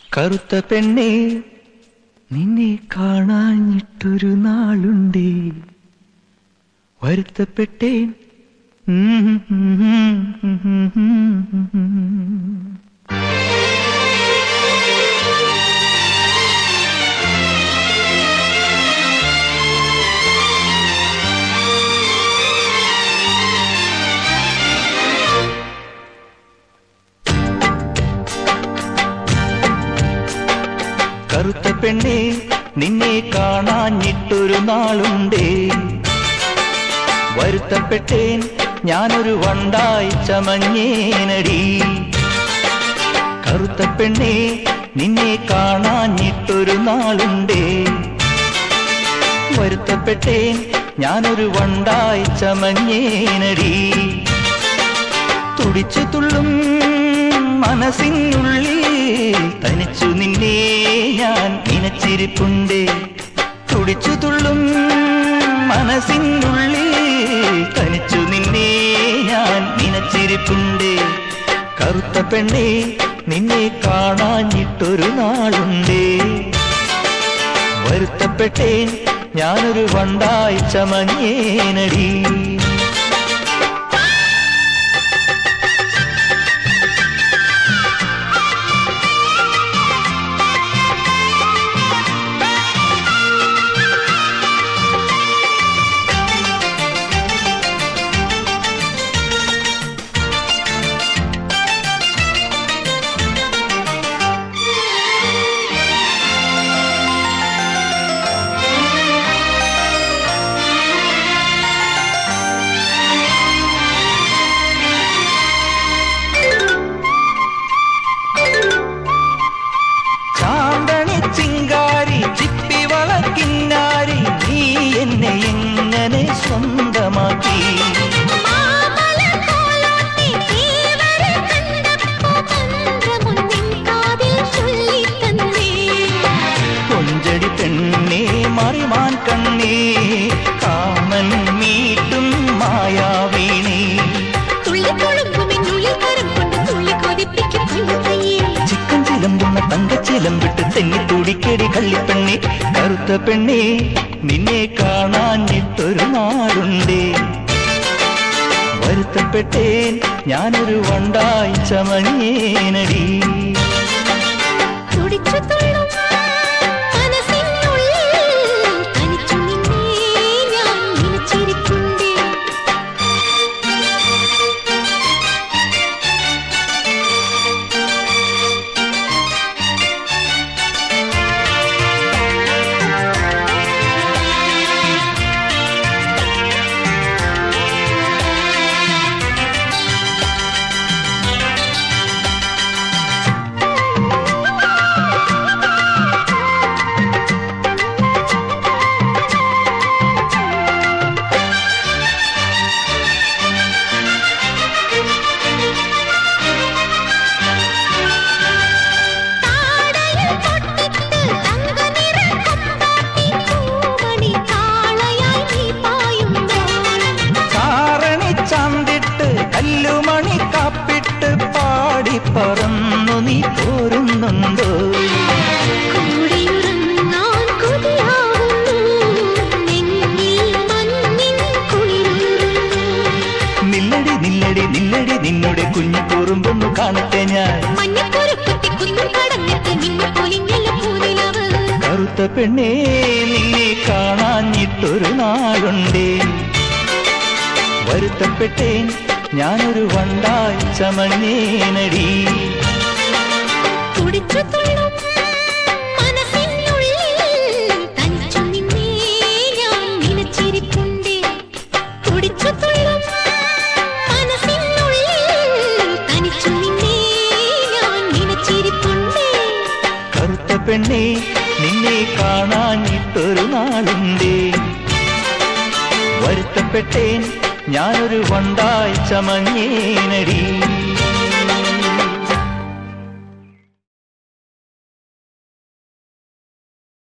കറുത്ത പെണ്ണെ നിന്നെ കാണാഞ്ഞിട്ടൊരു നാളുണ്ടേ വരുത്തപ്പെട്ടേൻ കറുത്ത പെണ്ണെ നിന്നെ കാണാഞ്ഞിട്ടൊരു നാളുണ്ടേ വരുത്തപ്പെട്ടേൻ ഞാനൊരു വണ്ടായി ചമഞ്ഞേനടി കറുത്ത പെണ്ണെ നിന്നെ കാണാഞ്ഞിട്ടൊരു നാളുണ്ടേ വരുത്തപ്പെട്ടേൻ ഞാനൊരു വണ്ടായി ചമഞ്ഞേനടി തുടിച്ചു തുള്ളും മനസ്സിനുള്ളിൽ തനിച്ചു നിന്നെ ഞാൻ നനച്ചിരിപ്പുണ്ടേ തുടിച്ചു തുള്ളും മനസ്സിനുള്ളിൽ തനിച്ചു നിന്നെ ഞാൻ നനച്ചിരിപ്പുണ്ടേ കറുത്ത പെണ്ണെ നിന്നെ കാണാഞ്ഞിട്ടൊരു നാളുണ്ടേ വരുത്തപ്പെട്ടേൻ ഞാനൊരു വണ്ടായി ചമഞ്ഞേനടി ചാന്തണി ചിങ്കാരി ചിപ്പി വളക്കിന്നാരി നീ എന്നെ എങ്ങനെ സ്വന്തമാക്കി കൊഞ്ചടി പെണ്ണേ മറിമാൻ കണ്ണേ കാമൻ മീട്ടും മായാവീണേ ചിക്കൻ ചിലമ്പുന്ന തങ്കച്ചിലമ്പിട്ട് തെന്നി തുടിക്കടി കള്ളിപ്പെണ്ണെ കറുത്ത പെണ്ണേ നിന്നെ കാണാഞ്ഞിട്ടൊരു നാടുണ്ടേ വരുത്തപ്പെട്ടേൻ ഞാനൊരു വണ്ടായി ചമഞ്ഞേനടി കാരണി ചാന്തിട്ട് കല്ലുമണി കാപ്പിട്ട് പാടി പറന്നു നീ പോരുന്നുണ്ടോ നില്ലടി നില്ലടി നില്ലടി നിന്നുടെ കുഞ്ഞു കൂറുമ്പൊന്നു കാണട്ടെ ഞാൻ കറുത്ത പെണ്ണേ നിന്നെ കാണാഞ്ഞിട്ടൊരു നാളുണ്ടേ വരുത്തപ്പെട്ടേൻ ഞാനൊരു വണ്ടായി ചമഞ്ഞേനടി തുടിച്ചു തുള്ളും മനസ്സിനുള്ളിൽ തനിച്ചു നിന്നേ ഞാൻ നിലച്ചിരിപ്പുണ്ടേ തുടിച്ചു തുള്ളും മനസ്സിനുള്ളിൽ തനിച്ചു നിന്നേ ഞാൻ നിലച്ചിരിപ്പുണ്ടേ കറുത്ത പെണ്ണേ നിന്നെ കാണാഞ്ഞിട്ടൊരു നാളുണ്ടേ വരുത്തപ്പെട്ടേൻ ഞാനൊരു വണ്ടായി ചമഞ്ഞേനടി